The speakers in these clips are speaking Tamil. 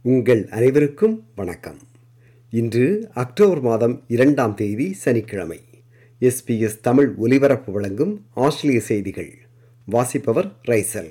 உங்கள் அனைவருக்கும் வணக்கம் இன்று அக்டோபர் மாதம் இரண்டாம் தேதி சனிக்கிழமை எஸ்பிஎஸ் தமிழ் ஒலிபரப்பு வழங்கும் ஆஸ்திரேலிய செய்திகள் வாசிப்பவர் ரைசல்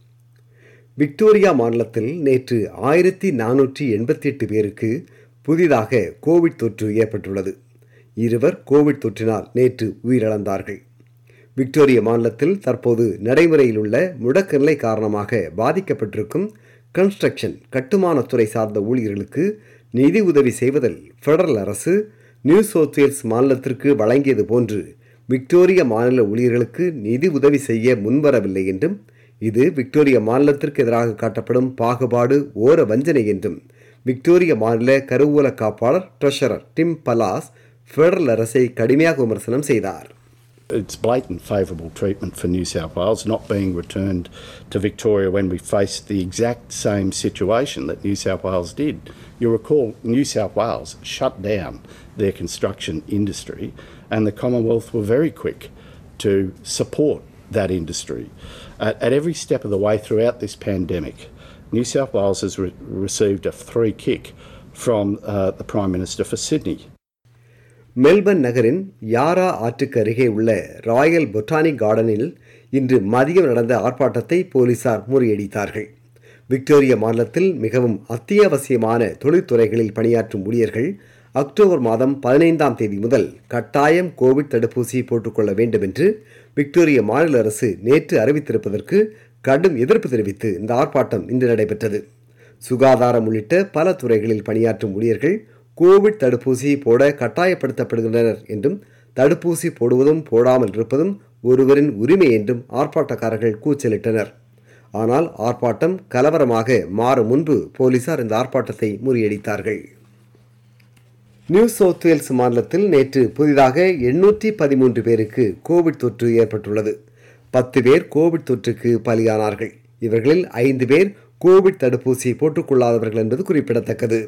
விக்டோரியா மாநிலத்தில் நேற்று ஆயிரத்தி நானூற்றி எண்பத்தி எட்டு பேருக்கு புதிதாக கோவிட் தொற்று ஏற்பட்டுள்ளது இருவர் கோவிட் தொற்றினால் நேற்று உயிரிழந்தார்கள் விக்டோரியா மாநிலத்தில் தற்போது நடைமுறையில் உள்ள முடக்க நிலை காரணமாக பாதிக்கப்பட்டிருக்கும் கன்ஸ்ட்ரக்ஷன் கட்டுமானத்துறை சார்ந்த ஊழியர்களுக்கு நிதி உதவி செய்வதில் ஃபெடரல் அரசு நியூ சவுத் வேல்ஸ் மாநிலத்திற்கு வழங்கியது போன்று விக்டோரியா மாநில ஊழியர்களுக்கு நிதி உதவி செய்ய முன்வரவில்லை என்றும் இது விக்டோரியா மாநிலத்திற்கு எதிராக காட்டப்படும் பாகுபாடு ஓர வஞ்சனை என்றும் விக்டோரியா மாநில கருவூல காப்பாளர் ட்ரெஷரர் டிம் பலாஸ் ஃபெடரல் அரசை கடுமையாக விமர்சனம் செய்தார் It's blatant favourable treatment for New South Wales not being returned to Victoria when we faced the exact same situation that New South Wales did. You recall New South Wales shut down their construction industry, and the Commonwealth were very quick to support that industry. At, at every step of the way throughout this pandemic, New South Wales has re- received a free kick from uh, the Prime Minister for Sydney. Melbourne நகரின் யாரா ஆற்றுக்கு அருகே உள்ள ராயல் பொட்டானிக் கார்டனில் இன்று மதியம் நடந்த ஆர்ப்பாட்டத்தை போலீசார் முறியடித்தார்கள் விக்டோரியா மாநிலத்தில் மிகவும் அத்தியாவசியமான தொழில்துறைகளில் பணியாற்றும் ஊழியர்கள் அக்டோபர் மாதம் பதினைந்தாம் தேதி முதல் கட்டாயம் கோவிட் தடுப்பூசி போட்டுக்கொள்ள வேண்டும் என்று விக்டோரியா மாநில அரசு நேற்று அறிவித்திருப்பதற்கு கடும் எதிர்ப்பு தெரிவித்து இந்த ஆர்ப்பாட்டம் இன்று நடைபெற்றது சுகாதாரம் உள்ளிட்ட பல துறைகளில் பணியாற்றும் ஊழியர்கள் கோவிட் தடுப்பூசி போட கட்டாயப்படுத்தப்படுகின்றனர் என்றும் தடுப்பூசி போடுவதும் போடாமல் இருப்பதும் ஒருவரின் உரிமை என்றும் ஆர்ப்பாட்டக்காரர்கள் கூச்சலிட்டனர் ஆனால் ஆர்ப்பாட்டம் கலவரமாக மாறும் முன்பு போலீசார் இந்த ஆர்ப்பாட்டத்தை முறியடித்தார்கள் நியூ சவுத் வேல்ஸ் மாநிலத்தில் நேற்று புதிதாக எண்ணூற்றி பதிமூன்று பேருக்கு கோவிட் தொற்று ஏற்பட்டுள்ளது பத்து பேர் கோவிட் தொற்றுக்கு பலியானார்கள் இவர்களில் ஐந்து பேர் கோவிட் தடுப்பூசி போட்டுக்கொள்ளாதவர்கள் என்பது குறிப்பிடத்தக்கது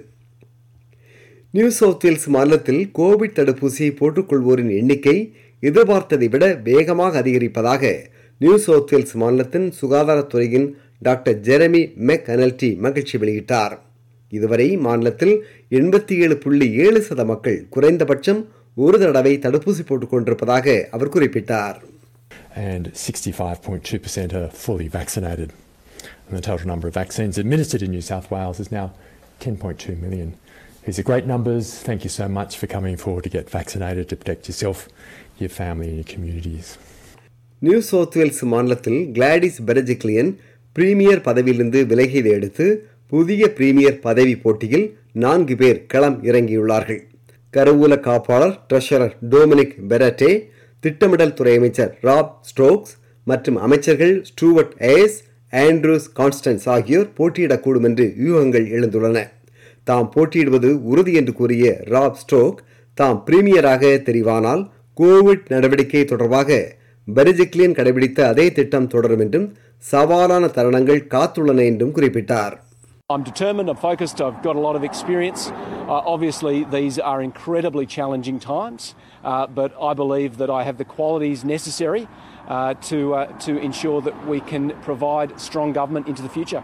நியூ சவுத் வேல்ஸ் மாநிலத்தில் கோவிட் தடுப்பூசி போட்டுக்கொள்வோரின் எண்ணிக்கை எதிர்பார்த்ததை விட வேகமாக அதிகரிப்பதாக நியூ சவுத் வேல்ஸ் மாநிலத்தின் சுகாதாரத்துறையின் டாக்டர் ஜெரமி மெக் அனல்டி மகிழ்ச்சி வெளியிட்டார் இதுவரை மாநிலத்தில் எண்பத்தி ஏழு புள்ளி ஏழு சத மக்கள் குறைந்தபட்சம் ஒரு தடவை தடுப்பூசி போட்டுக் கொண்டிருப்பதாக அவர் குறிப்பிட்டார் and 65.2% are fully vaccinated. And the total number of vaccines administered in New South Wales is now 10.2 million. These are great numbers. Thank you so much for coming forward to get vaccinated to protect yourself, your family, and your communities. New South Wales மாநிலத்தில் கிளாடிஸ் பெரஜிக்லியன் பிரீமியர் பதவியிலிருந்து விலகியதை அடுத்து புதிய பிரீமியர் பதவி போட்டியில் நான்கு பேர் களம் இறங்கியுள்ளார்கள் கருவூல காப்பாளர் ட்ரெஷரர் டொமினிக் பெரட்டே திட்டமிடல் துறை அமைச்சர் ராப் ஸ்டோக்ஸ் மற்றும் அமைச்சர்கள் ஸ்டூவர்ட் ஏஸ் ஆண்ட்ரூஸ் கான்ஸ்டன்ஸ் ஆகியோர் போட்டியிடக்கூடும் என்று யூகங்கள் எழுந்துள்ளன தாம் போட்டியிடுவது உறுதி என்று கூறிய ராப் ஸ்டோக் தாம் பிரீமியராக தெரிவானால் கோவிட் நடவடிக்கை தொடர்பாக பெரிஜிக்லியன் கடைபிடித்த அதே திட்டம் தொடரும் என்றும் சவாலான தருணங்கள் காத்துள்ளன என்றும் குறிப்பிட்டார் I'm determined, I'm focused, I've got a lot of experience. Uh, obviously, these are incredibly challenging times, uh, but I believe that I have the qualities necessary uh, to, uh, to ensure that we can provide strong government into the future.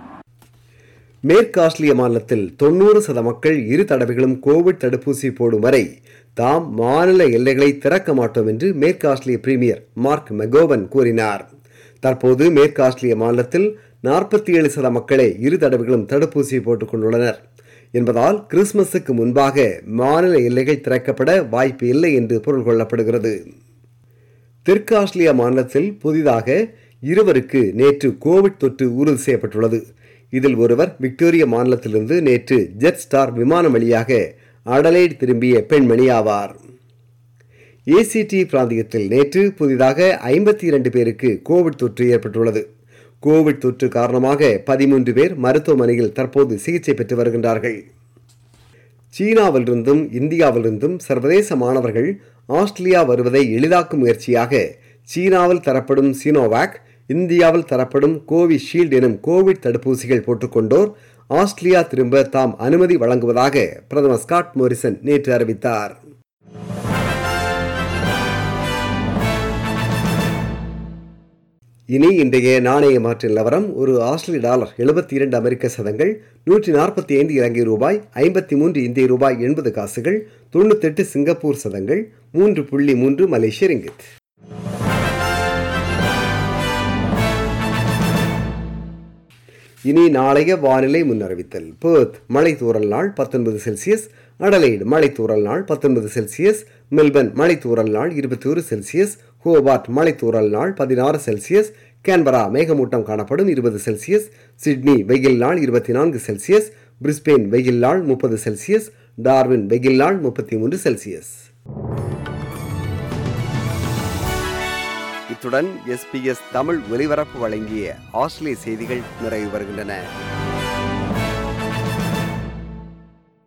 மேற்கு ஆஸ்திரேலிய மாநிலத்தில் தொண்ணூறு சத மக்கள் இரு தடவைகளும் கோவிட் தடுப்பூசி போடும் வரை தாம் மாநில எல்லைகளை திறக்க மாட்டோம் என்று மேற்கு ஆஸ்திரேலிய பிரீமியர் மார்க் மெகோவன் கூறினார் தற்போது மேற்கு ஆஸ்திரேலிய மாநிலத்தில் நாற்பத்தி ஏழு சத மக்களே இரு தடவைகளும் தடுப்பூசி போட்டுக் கொண்டுள்ளனர் என்பதால் கிறிஸ்துமஸுக்கு முன்பாக மாநில எல்லைகள் திறக்கப்பட வாய்ப்பு இல்லை என்று பொருள் கொள்ளப்படுகிறது தெற்கு ஆஸ்திரேலியா மாநிலத்தில் புதிதாக இருவருக்கு நேற்று கோவிட் தொற்று உறுதி செய்யப்பட்டுள்ளது இதில் ஒருவர் விக்டோரியா மாநிலத்திலிருந்து நேற்று ஜெட் ஸ்டார் விமானம் வழியாக அடலைட் திரும்பிய பெண்மணி ஆவார் ஏசிடி பிராந்தியத்தில் நேற்று புதிதாக ஐம்பத்தி இரண்டு பேருக்கு கோவிட் தொற்று ஏற்பட்டுள்ளது கோவிட் தொற்று காரணமாக பதிமூன்று பேர் மருத்துவமனையில் தற்போது சிகிச்சை பெற்று வருகின்றார்கள் சீனாவிலிருந்தும் இந்தியாவிலிருந்தும் சர்வதேச மாணவர்கள் ஆஸ்திரேலியா வருவதை எளிதாக்கும் முயற்சியாக சீனாவில் தரப்படும் சீனோவாக் இந்தியாவில் தரப்படும் கோவிஷீல்டு எனும் கோவிட் தடுப்பூசிகள் போட்டுக்கொண்டோர் ஆஸ்திரேலியா திரும்ப தாம் அனுமதி வழங்குவதாக பிரதமர் ஸ்காட் மோரிசன் நேற்று அறிவித்தார் இனி இன்றைய நாணய மாற்று நிலவரம் ஒரு ஆஸ்திரேலிய டாலர் எழுபத்தி இரண்டு அமெரிக்க சதங்கள் நூற்றி நாற்பத்தி ஐந்து இலங்கை ரூபாய் ஐம்பத்தி மூன்று இந்திய ரூபாய் எண்பது காசுகள் தொண்ணூத்தெட்டு சிங்கப்பூர் சதங்கள் மூன்று புள்ளி மூன்று மலேசிய ரிங்கித் இனி நாளைய வானிலை முன்னறிவித்தல் பேர்த் மழை தூறல் நாள் பத்தொன்பது செல்சியஸ் அடலைடு மழை தூறல் நாள் பத்தொன்பது செல்சியஸ் மெல்பர்ன் மழை தூறல் நாள் இருபத்தி ஒரு செல்சியஸ் ஹோபார்ட் மழை தூறல் நாள் பதினாறு செல்சியஸ் கேன்பரா மேகமூட்டம் காணப்படும் இருபது செல்சியஸ் சிட்னி வெயில் நாள் இருபத்தி நான்கு செல்சியஸ் பிரிஸ்பெயின் வெயில் நாள் முப்பது செல்சியஸ் டார்வின் வெயில் நாள் முப்பத்தி மூன்று செல்சியஸ் இத்துடன் எஸ்பிஎஸ் தமிழ் ஒலிபரப்பு வழங்கிய ஆஸ்திரேலிய செய்திகள் நிறைவு வருகின்றன